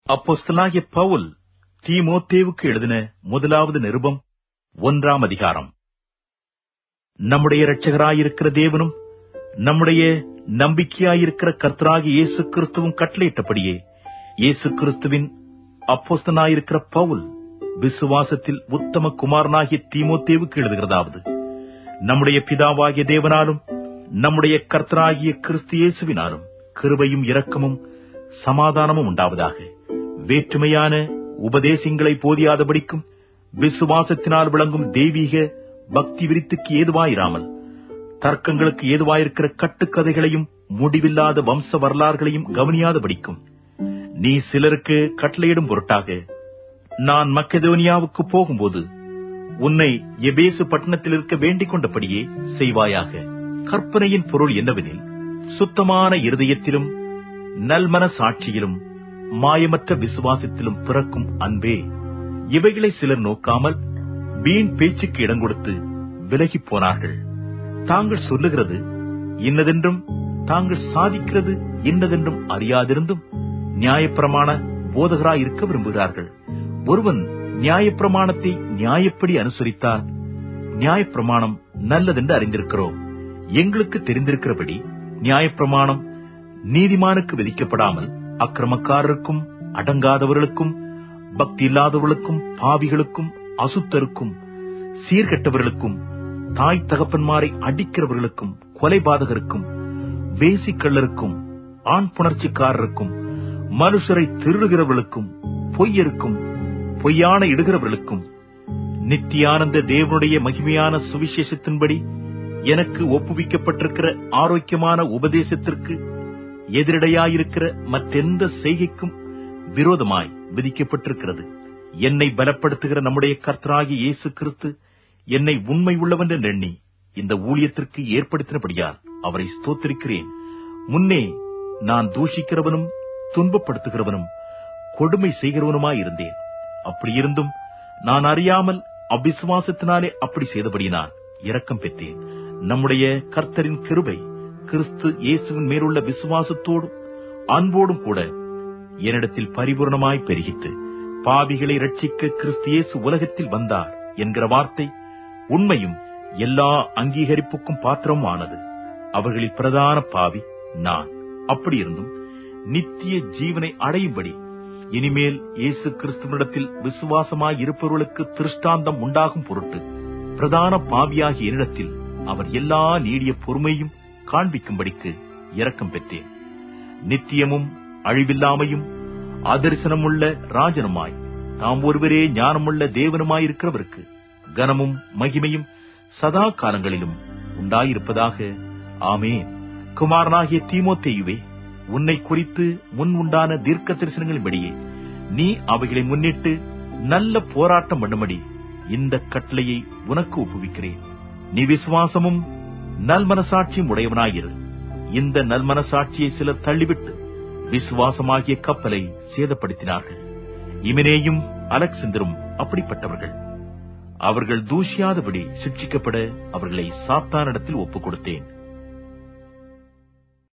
அப்போஸ்தலனாகிய பவுல் தீமோத்தேவுக்கு எழுதின முதலாவது நிருபம் ஒன்றாம் அதிகாரம் நம்முடைய இரட்சகராயிருக்கிற தேவனும் நம்முடைய நம்பிக்கையாயிருக்கிற கர்த்தராகிய இயேசு கிறிஸ்துவும் கட்டளையிட்டபடியே இயேசு கிறிஸ்துவின் அப்போஸ்தலனாயிருக்கிற பவுல் விசுவாசத்தில் உத்தம குமாரனாகிய தீமோத்தேவுக்கு எழுதுகிறதாவது நம்முடைய பிதாவாகிய தேவனாலும் நம்முடைய கர்த்தராகிய கிறிஸ்து இயேசுவினாலும் கிருபையும் இரக்கமும் சமாதானமும் உண்டாவதாக வேற்றுமையான உபதேசங்களை போதியாதபடிக்கும் விசுவாசத்தினால் விளங்கும் தெய்வீக பக்தி விருத்திக்கு ஏதுவாயிராமல் தர்க்கங்களுக்கு ஏதுவாயிருக்கிற கட்டுக்கதைகளையும் முடிவில்லாத வம்ச வரலாறுகளையும் கவனியாதபடிக்கும் நீ சிலருக்கு கட்டளையிடும் பொருட்டாக நான் மக்கெதோனியாவுக்கு போகும்போது உன்னை எபேசு பட்டணத்தில் இருக்க வேண்டிக் கொண்டபடியே செய்வாயாக கற்பனையின் பொருள் என்னவெனில் சுத்தமான இருதயத்திலும் நல்மன சாட்சியிலும் மாயமற்ற விசுவாசத்திலும் பிறக்கும் அன்பே இவைகளை சிலர் நோக்காமல் வீண் பேச்சுக்கு இடம் கொடுத்து விலகிப் போனார்கள் தாங்கள் சொல்லுகிறது இன்னதென்றும் தாங்கள் சாதிக்கிறது இன்னதென்றும் அறியாதிருந்தும் நியாயப்பிரமாண போதகராய் இருக்க விரும்புகிறார்கள் ஒருவன் நியாயப்பிரமாணத்தை நியாயப்படி அனுசரித்தால் நியாயப்பிரமாணம் நல்லதென்று அறிந்திருக்கிறோம் எங்களுக்கு தெரிந்திருக்கிறபடி நியாயப்பிரமாணம் நீதிமானுக்கு விதிக்கப்படாமல் அக்கிரமக்காரருக்கும் அடங்காதவர்களுக்கும் பக்தி இல்லாதவர்களுக்கும் பாவிகளுக்கும் அசுத்தருக்கும் சீர்கெட்டவர்களுக்கும் தாய் தகப்பன்மாரை அடிக்கிறவர்களுக்கும் கொலைபாதகருக்கும் வேசிக்கள்ளருக்கும் ஆண் புணர்ச்சிக்காரருக்கும் மனுஷரை திருடுகிறவர்களுக்கும் பொய்யருக்கும் பொய்யான இடுகிறவர்களுக்கும் நித்தியானந்த தேவனுடைய மகிமையான சுவிசேஷத்தின்படி எனக்கு ஒப்புவிக்கப்பட்டிருக்கிற ஆரோக்கியமான உபதேசத்திற்கு எதிரடையாயிருக்கிற மற்றெந்த செய்கைக்கும் விரோதமாய் விதிக்கப்பட்டிருக்கிறது என்னை பலப்படுத்துகிற நம்முடைய கர்த்தராகிய இயேசு கிறிஸ்து என்னை உண்மை உள்ளவன் என்று எண்ணி இந்த ஊழியத்திற்கு ஏற்படுத்தினபடியால் அவரை ஸ்தோத்திருக்கிறேன் முன்னே நான் தூஷிக்கிறவனும் துன்பப்படுத்துகிறவனும் கொடுமை செய்கிறவனுமாயிருந்தேன் அப்படியிருந்தும் நான் அறியாமல் அவ்விசுவாசத்தினாலே அப்படி செய்தபடியினால் இரக்கம் பெற்றேன் நம்முடைய கர்த்தரின் கிருபை கிறிஸ்து இயேசுவின் மேலுள்ள விசுவாசத்தோடும் அன்போடும் கூட என்னிடத்தில் பரிபூர்ணமாய் பெருகித்து பாவிகளை ரட்சிக்க கிறிஸ்து இயேசு உலகத்தில் வந்தார் என்கிற வார்த்தை உண்மையும் எல்லா அங்கீகரிப்புக்கும் பாத்திரமும் ஆனது அவர்களில் பிரதான பாவி நான் அப்படியிருந்தும் நித்திய ஜீவனை அடையும்படி இனிமேல் இயேசு கிறிஸ்துவனிடத்தில் விசுவாசமாய் இருப்பவர்களுக்கு திருஷ்டாந்தம் உண்டாகும் பொருட்டு பிரதான பாவியாகிய என்னிடத்தில் அவர் எல்லா நீடிய பொறுமையும் காண்பிக்கும்படிக்கு இரக்கம் பெற்றேன் நித்தியமும் அழிவில்லாமையும் அதரிசனமுள்ள ராஜனுமாய் தாம் ஒருவரே ஞானமுள்ள தேவனுமாயிருக்கிறவருக்கு கனமும் மகிமையும் சதா காலங்களிலும் உண்டாயிருப்பதாக ஆமேன் குமாரனாகிய தீமோத்தேயுவே உன்னை குறித்து முன் உண்டான தீர்க்க தரிசனங்களின்படியே நீ அவைகளை முன்னிட்டு நல்ல போராட்டம் பண்ணும்படி இந்த கட்டளையை உனக்கு ஒப்புவிக்கிறேன் நீ விசுவாசமும் நல்மனசாட்சியும் உடையவனாயிரு இந்த நல்மனசாட்சியை சிலர் தள்ளிவிட்டு விசுவாசமாகிய கப்பலை சேதப்படுத்தினார்கள் இமினேயும் அலெக்சந்தரும் அப்படிப்பட்டவர்கள் அவர்கள் தூஷியாதபடி சிக்ஷிக்கப்பட அவர்களை சாத்தானிடத்தில் ஒப்புக் கொடுத்தேன்